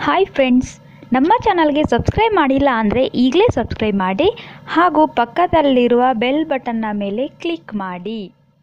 hi friends ನಮ್ಮ ಚಾನಲ್ಗೆ subscribe ಮಾಡಿಲ್ಲ ಅಂದರೆ ಈಗಲೇ ಸಬ್ಸ್ಕ್ರೈಬ್ ಮಾಡಿ ಹಾಗೂ ಪಕ್ಕದಲ್ಲಿರುವ ಬೆಲ್ ಬಟನ್ನ ಮೇಲೆ ಕ್ಲಿಕ್ ಮಾಡಿ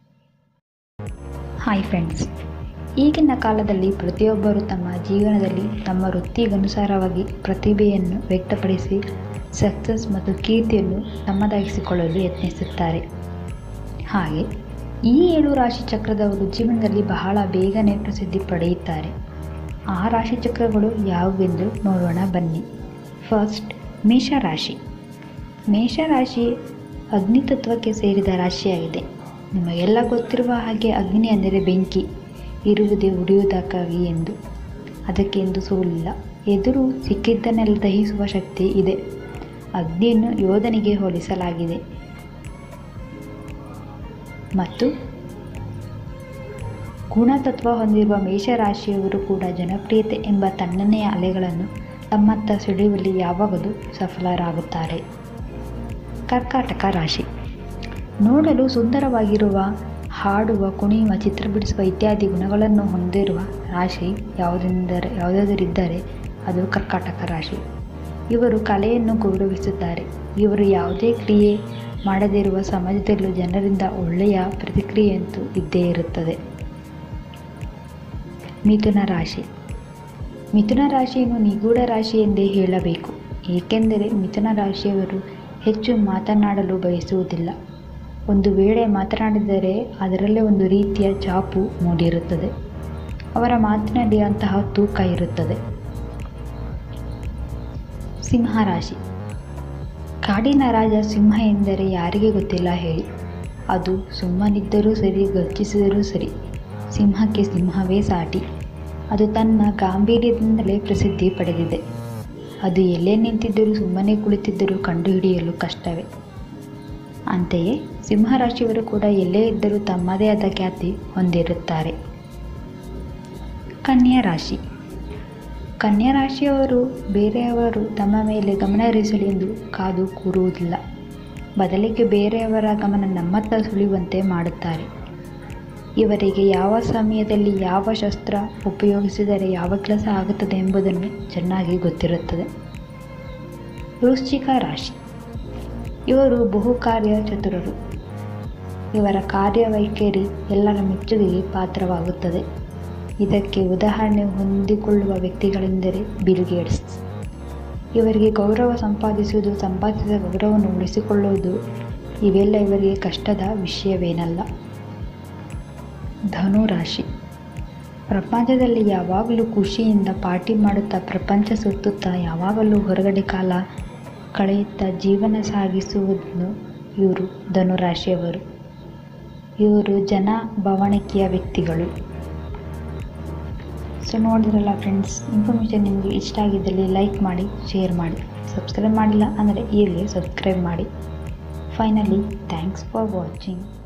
ಹಾಯ್ ಫ್ರೆಂಡ್ಸ್ ಈಗಿನ ಕಾಲದಲ್ಲಿ ಪ್ರತಿಯೊಬ್ಬರು ತಮ್ಮ ಜೀವನದಲ್ಲಿ ತಮ್ಮ ವೃತ್ತಿಗನುಸಾರವಾಗಿ ಪ್ರತಿಭೆಯನ್ನು ವ್ಯಕ್ತಪಡಿಸಿ ಸಕ್ಸಸ್ ಮತ್ತು ಕೀರ್ತಿಯನ್ನು ತಮ್ಮದಾಗಿಸಿಕೊಳ್ಳಲು ಯತ್ನಿಸುತ್ತಾರೆ ಹಾಗೆ ಈ ಏಳು ರಾಶಿ ಚಕ್ರದವರು ಜೀವನದಲ್ಲಿ ಬಹಳ ಬೇಗನೆ ಪ್ರಸಿದ್ಧಿ ಪಡೆಯುತ್ತಾರೆ ಆ ರಾಶಿ ಚಕ್ರಗಳು ಯಾವುವೆಂದು ನೋಡೋಣ ಬನ್ನಿ ಫಸ್ಟ್ ಮೇಷರಾಶಿ ಮೇಷರಾಶಿ ಅಗ್ನಿ ತತ್ವಕ್ಕೆ ಸೇರಿದ ರಾಶಿಯಾಗಿದೆ ನಿಮಗೆಲ್ಲ ಗೊತ್ತಿರುವ ಹಾಗೆ ಅಗ್ನಿ ಅಂದರೆ ಬೆಂಕಿ ಇರುವುದೇ ಉರಿಯುವುದಕ್ಕಾಗಿ ಎಂದು ಅದಕ್ಕೆ ಎಂದು ಸೋಲಿಲ್ಲ ಎದುರು ಸಿಕ್ಕಿದ್ದನ್ನೆಲ್ಲ ದಹಿಸುವ ಶಕ್ತಿ ಇದೆ ಅಗ್ನಿಯನ್ನು ಯೋಧನಿಗೆ ಹೋಲಿಸಲಾಗಿದೆ ಮತ್ತು ಗುಣತತ್ವ ಹೊಂದಿರುವ ಮೇಷರಾಶಿಯವರು ಕೂಡ ಜನಪ್ರಿಯತೆ ಎಂಬ ತಣ್ಣನೆಯ ಅಲೆಗಳನ್ನು ತಮ್ಮತ್ತ ಸೆಳೆಯುವಲ್ಲಿ ಯಾವಾಗಲೂ ಸಫಲರಾಗುತ್ತಾರೆ ಕರ್ಕಾಟಕ ರಾಶಿ ನೋಡಲು ಸುಂದರವಾಗಿರುವ ಹಾಡುವ ಕುಣಿಯುವ ಚಿತ್ರ ಬಿಡಿಸುವ ಇತ್ಯಾದಿ ಗುಣಗಳನ್ನು ಹೊಂದಿರುವ ರಾಶಿ ಯಾವುದೆಂದರೆ ಯಾವುದಾದರಿದ್ದರೆ ಅದು ಕರ್ಕಾಟಕ ರಾಶಿ ಇವರು ಕಲೆಯನ್ನು ಗೌರವಿಸುತ್ತಾರೆ ಇವರು ಯಾವುದೇ ಕ್ರಿಯೆ ಮಾಡದಿರುವ ಸಮಾಜದಲ್ಲೂ ಜನರಿಂದ ಒಳ್ಳೆಯ ಪ್ರತಿಕ್ರಿಯೆಯಂತೂ ಇದ್ದೇ ಇರುತ್ತದೆ ಮಿಥುನ ರಾಶಿ ಮಿಥುನ ರಾಶಿಯನ್ನು ನಿಗೂಢ ರಾಶಿ ಎಂದೇ ಹೇಳಬೇಕು ಏಕೆಂದರೆ ಮಿಥುನ ರಾಶಿಯವರು ಹೆಚ್ಚು ಮಾತನಾಡಲು ಬಯಸುವುದಿಲ್ಲ ಒಂದು ವೇಳೆ ಮಾತನಾಡಿದರೆ ಅದರಲ್ಲೇ ಒಂದು ರೀತಿಯ ಚಾಪು ಮೂಡಿರುತ್ತದೆ ಅವರ ಮಾತಿನಲ್ಲಿ ಅಂತಹ ತೂಕ ಇರುತ್ತದೆ ಸಿಂಹರಾಶಿ ಕಾಡಿನ ರಾಜ ಸಿಂಹ ಎಂದರೆ ಯಾರಿಗೆ ಗೊತ್ತಿಲ್ಲ ಹೇಳಿ ಅದು ಸುಮ್ಮನಿದ್ದರೂ ಸರಿ ಗರ್ಜಿಸಿದರೂ ಸರಿ ಸಿಂಹಕ್ಕೆ ಸಿಂಹವೇ ಸಾಟಿ ಅದು ತನ್ನ ಗಾಂಭೀರ್ಯದಿಂದಲೇ ಪ್ರಸಿದ್ಧಿ ಪಡೆದಿದೆ ಅದು ಎಲ್ಲೇ ನಿಂತಿದ್ದರೂ ಸುಮ್ಮನೆ ಕುಳಿತಿದ್ದರೂ ಕಂಡುಹಿಡಿಯಲು ಕಷ್ಟವೇ ಅಂತೆಯೇ ಸಿಂಹರಾಶಿಯವರು ಕೂಡ ಎಲ್ಲೇ ಇದ್ದರೂ ತಮ್ಮದೇ ಆದ ಖ್ಯಾತಿ ಹೊಂದಿರುತ್ತಾರೆ ಕನ್ಯಾ ರಾಶಿ ಕನ್ಯಾ ರಾಶಿಯವರು ಬೇರೆಯವರು ತಮ್ಮ ಮೇಲೆ ಗಮನ ಹರಿಸಲಿ ಎಂದು ಕಾದು ಕೂರುವುದಿಲ್ಲ ಬದಲಿಗೆ ಬೇರೆಯವರ ಗಮನ ನಮ್ಮತ್ತ ಸುಳಿಯುವಂತೆ ಮಾಡುತ್ತಾರೆ ಇವರಿಗೆ ಯಾವ ಸಮಯದಲ್ಲಿ ಯಾವ ಶಸ್ತ್ರ ಉಪಯೋಗಿಸಿದರೆ ಯಾವ ಕೆಲಸ ಆಗುತ್ತದೆ ಎಂಬುದನ್ನು ಚೆನ್ನಾಗಿ ಗೊತ್ತಿರುತ್ತದೆ ವೃಶ್ಚಿಕ ರಾಶಿ ಇವರು ಬಹುಕಾರ್ಯ ಚತುರರು ಇವರ ಕಾರ್ಯವೈಖರಿ ಎಲ್ಲರ ಮೆಚ್ಚುಗೆಗೆ ಪಾತ್ರವಾಗುತ್ತದೆ ಇದಕ್ಕೆ ಉದಾಹರಣೆ ಹೊಂದಿಕೊಳ್ಳುವ ವ್ಯಕ್ತಿಗಳೆಂದರೆ ಬಿಲ್ ಗೇಟ್ಸ್ ಇವರಿಗೆ ಗೌರವ ಸಂಪಾದಿಸುವುದು ಸಂಪಾದಿಸಿದ ಗೌರವವನ್ನು ಉಳಿಸಿಕೊಳ್ಳುವುದು ಇವೆಲ್ಲ ಇವರಿಗೆ ಕಷ್ಟದ ವಿಷಯವೇನಲ್ಲ ಧನು ರಾಶಿ ಪ್ರಪಂಚದಲ್ಲಿ ಯಾವಾಗಲೂ ಖುಷಿಯಿಂದ ಪಾರ್ಟಿ ಮಾಡುತ್ತಾ ಪ್ರಪಂಚ ಸುತ್ತುತ್ತಾ ಯಾವಾಗಲೂ ಹೊರಗಡೆ ಕಾಲ ಕಳೆಯುತ್ತಾ ಜೀವನ ಸಾಗಿಸುವುದನ್ನು ಇವರು ಧನುರಾಶಿಯವರು ಇವರು ಜನ ಬವಣಿಕೆಯ ವ್ಯಕ್ತಿಗಳು ಸೊ ನೋಡಿದ್ರಲ್ಲ ಫ್ರೆಂಡ್ಸ್ ಇನ್ಫಾರ್ಮೇಷನ್ ನಿಮಗೆ ಇಷ್ಟ ಆಗಿದ್ದಲ್ಲಿ ಲೈಕ್ ಮಾಡಿ ಶೇರ್ ಮಾಡಿ ಸಬ್ಸ್ಕ್ರೈಬ್ ಮಾಡಿಲ್ಲ ಅಂದರೆ ಈಗಲೇ ಸಬ್ಸ್ಕ್ರೈಬ್ ಮಾಡಿ ಫೈನಲಿ ಥ್ಯಾಂಕ್ಸ್ ಫಾರ್ ವಾಚಿಂಗ್